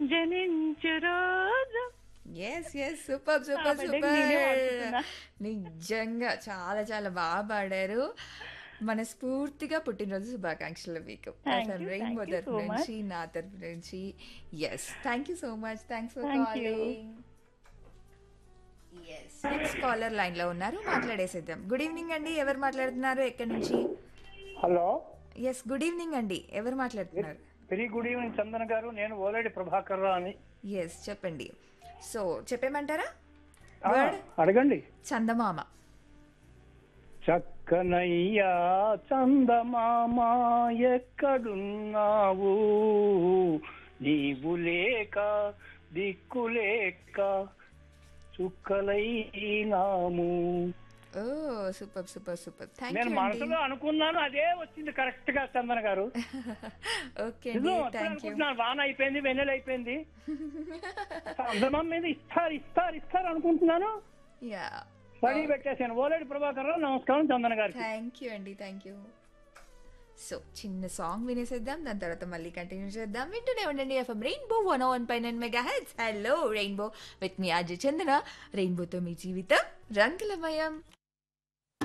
జనించు రోజు yes yes super super కాబట్టి నేనే సూపర్ వాడుతున్నా. నిజంగా చాలా చాలా బాగా పాడారు మనస్ఫూర్తిగా పుట్టినరోజు శుభాకాంక్షలు మీకు Thank you, Rainbow thank you తరఫు so much. నుంచి నా తరఫు నుంచి yes thank you so much thanks for Thank you. Calling yes next caller line లో ఉన్నారు మాట్లాడేసేద్దాం గుడ్ ఈవినింగ్ అండి ఎవరు మాట్లాడుతున్నారు ఎక్కడి నుంచి హలో ఎస్ గుడ్ ఈవినింగ్ అండి ఎవరు మాట్లాడుతున్నారు వెరీ గుడ్ ఈవినింగ్ చందన్ గారు నేను ఓలేడి ప్రభాకర్ రావు అని ఎస్ చెప్పండి సో చెప్పేమంటారా ఆ, వర్డ్ అడగండి చందమామ చక్కనయ్యా చందమామ ఎక్కడున్నావు నీవు లేక దిక్కులేక చుక్కలైనాము ఓ సూపర్ సూపర్ సూపర్ థ్యాంక్ నేను యూ మనసులో అనుకున్నాను అదే వచ్చింది కరెక్ట్ గా చందన్ గారు ఓకే నిజం, అండి అప్పుడే థ్యాంక్ యూ అనుకుంటున్నాను వాన అయిపోయింది వెన్నెల అయిపోయింది చందమామ మీద ఇస్తారు ఇస్తారు ఇస్తారు అనుకుంటున్నాను యా రెడీ పెట్టేసాను ఓలేడి ప్రభాకర్ రావు నమస్కారం చందన్ గారికి థ్యాంక్ యూ అండి థ్యాంక్ యూ సో చిన్న సాంగ్ వినేసేద్దాం దాని తర్వాత మళ్ళీ కంటిన్యూ చేద్దాం వింటూనే ఉండండి FM Rainbow one one pie nine mega heads hello Rainbow with me Ajay Chandana రెయిన్బోతో మీ జీవితం రంగులమయం